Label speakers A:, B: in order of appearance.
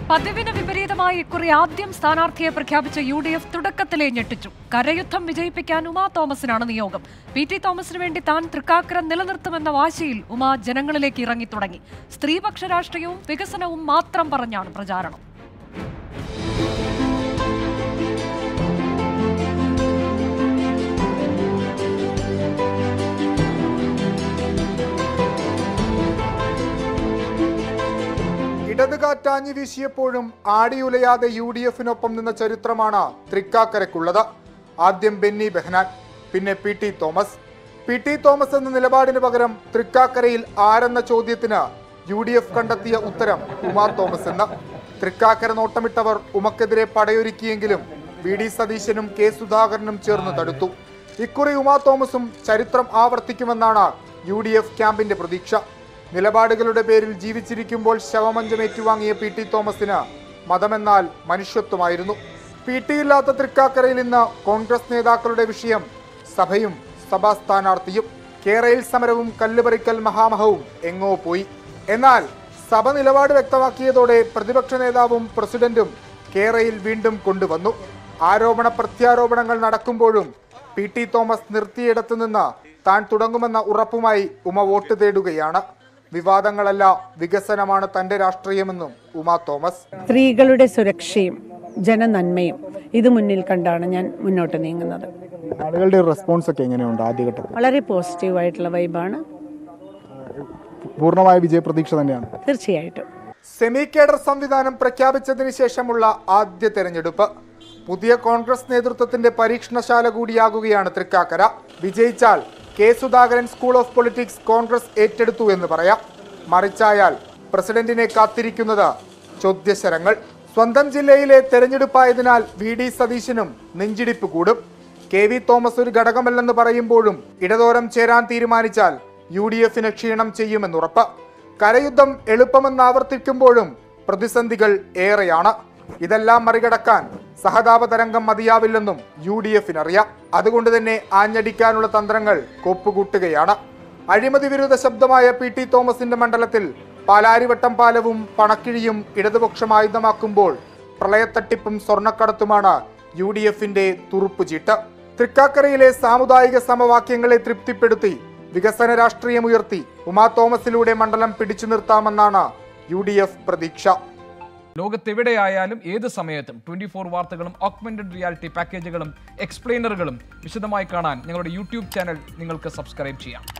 A: പതിവിന് വിപരീതമായി ഇക്കുറി ആദ്യം സ്ഥാനാർത്ഥിയെ പ്രഖ്യാപിച്ച യു ഡി എഫ് തുടക്കത്തിലെ ഞെട്ടിച്ചു കരയുദ്ധം വിജയിപ്പിക്കാൻ ഉമാ തോമസിനാണ് നിയോഗം പി ടി തോമസിന് വേണ്ടി താൻ തൃക്കാക്കര നിലനിർത്തുമെന്ന വാശിയിൽ ഉമ ജനങ്ങളിലേക്ക് ഇറങ്ങി തുടങ്ങി സ്ത്രീപക്ഷ രാഷ്ട്രീയവും വികസനവും മാത്രം പറഞ്ഞാണ് പ്രചാരണം
B: ഇടതുകാറ്റാഞ്ഞു വീശിയപ്പോഴും ആടിയുലയാതെ യു ഡി എഫിനൊപ്പം നിന്ന ചരിത്രമാണ് തൃക്കാക്കരയ്ക്കുള്ളത് ആദ്യം ബെന്നി ബെഹനാൻ പിന്നെ P T Thomas P T Thomas എന്ന നിലപാടിന് പകരം തൃക്കാക്കരയിൽ ആരെന്ന ചോദ്യത്തിന് യു ഡി എഫ് കണ്ടെത്തിയ ഉത്തരം ഉമാ തോമസ് എന്ന് തൃക്കാക്കര നോട്ടമിട്ടവർ ഉമക്കെതിരെ പടയൊരുക്കിയെങ്കിലും വി ഡി സതീശനും കെ സുധാകരനും ചേർന്ന് തടുത്തു ഇക്കുറി ഉമാ തോമസും ചരിത്രം ആവർത്തിക്കുമെന്നാണ് യു ഡി എഫ് ക്യാമ്പിന്റെ പ്രതീക്ഷ നിലപാടുകളുടെ പേരിൽ ജീവിച്ചിരിക്കുമ്പോൾ ശവമഞ്ചം ഏറ്റുവാങ്ങിയ പി ടി തോമസിന് മതമെന്നാൽ മനുഷ്യത്വമായിരുന്നു പി ടി ഇല്ലാത്ത തൃക്കാക്കരയിൽ ഇന്ന് കോൺഗ്രസ് നേതാക്കളുടെ വിഷയം സഭയും സഭാ സ്ഥാനാർത്ഥിയും കേരയിൽ സമരവും കല്ലുപറിക്കൽ മഹാമഹവും എങ്ങോ പോയി എന്നാൽ സഭ നിലപാട് വ്യക്തമാക്കിയതോടെ പ്രതിപക്ഷ നേതാവും പ്രസിഡന്റും കേരയിൽ വീണ്ടും കൊണ്ടുവന്നു ആരോപണ പ്രത്യാരോപണങ്ങൾ നടക്കുമ്പോഴും പി ടി തോമസ് നിർത്തിയിടത്തു നിന്ന് താൻ തുടങ്ങുമെന്ന ഉറപ്പുമായി ഉമ വോട്ട് തേടുകയാണ് വിവാദങ്ങളല്ല വികസനമാണ് തന്റെ രാഷ്ട്രീയമെന്നും ഉമ തോമസ്
C: സ്ത്രീകളുടെ സുരക്ഷയും ജനനന്മയും ഇത് മുന്നിൽ കണ്ടാണ് ഞാൻ മുന്നോട്ട് നീങ്ങുന്നത്
B: ആളുകളുടെ റെസ്പോൺസ് ഒക്കെ എങ്ങനെയുണ്ട് ആദ്യഘട്ടത്തിൽ
C: വളരെ പോസിറ്റീവായിട്ടുള്ള വൈബാണ്
B: പൂർണ്ണമായ വിജയപ്രതീക്ഷ തന്നെയാണ്
C: തീർച്ചയായിട്ടും
B: സെമി കേഡർ സംവിധാനം പ്രഖ്യാപിച്ചതിന് ശേഷമുള്ള ആദ്യ തെരഞ്ഞെടുപ്പ് പുതിയ കോൺഗ്രസ് നേതൃത്വത്തിന്റെ പരീക്ഷണശാല കൂടിയാകുകയാണ് തൃക്കാക്കര വിജയിച്ചാൽ K Sudhakaran school of politics Congress ഏറ്റെടുത്തു എന്ന് പറയാം മറിച്ചായാൽ പ്രസിഡന്റിനെ കാത്തിരിക്കുന്നത് ചോദ്യശരങ്ങൾ സ്വന്തം ജില്ലയിലെ തെരഞ്ഞെടുപ്പായതിനാൽ വി ഡി സതീശനും നെഞ്ചിടിപ്പ് കൂടും കെ വി തോമസ് ഒരു ഘടകമല്ലെന്ന് പറയുമ്പോഴും ഇടതോരം ചേരാൻ തീരുമാനിച്ചാൽ യു ഡി എഫിന് ക്ഷീണം ചെയ്യുമെന്നുറപ്പ് കരയുദ്ധം എളുപ്പമെന്ന് ആവർത്തിക്കുമ്പോഴും പ്രതിസന്ധികൾ ഏറെയാണ് ഇതെല്ലാം മറികടക്കാൻ സഹതാപ തരംഗം മതിയാവില്ലെന്നും യു ഡി എഫിനറിയാം അതുകൊണ്ട് തന്നെ ആഞ്ഞടിക്കാനുള്ള തന്ത്രങ്ങൾ കൊപ്പുകൂട്ടുകയാണ് അഴിമതി വിരുദ്ധ ശബ്ദമായ പി ടി തോമസിന്റെ മണ്ഡലത്തിൽ പാലാരിവട്ടം പാലവും പണക്കിഴിയും ഇടതുപക്ഷം ആയുധമാക്കുമ്പോൾ പ്രളയത്തട്ടിപ്പും സ്വർണ്ണക്കടത്തുമാണ് യു ഡി എഫിന്റെ തുറുപ്പുചീട്ട് തൃക്കാക്കരയിലെ സാമുദായിക സമവാക്യങ്ങളെ തൃപ്തിപ്പെടുത്തി വികസന രാഷ്ട്രീയമുയർത്തി ഉമാ തോമസിലൂടെ മണ്ഡലം പിടിച്ചു നിർത്താമെന്നാണ് യു ഡി എഫ് പ്രതീക്ഷ
D: ലോകത്തെവിടെയായാലും ഏത് സമയത്തും ട്വന്റി ഫോർ വാർത്തകളും ഓഗ്മെന്റഡ് റിയാലിറ്റി പാക്കേജുകളും എക്സ്പ്ലെയിനറുകളും വിശദമായി കാണാൻ ഞങ്ങളുടെ യൂട്യൂബ് ചാനൽ നിങ്ങൾക്ക് സബ്സ്ക്രൈബ് ചെയ്യാം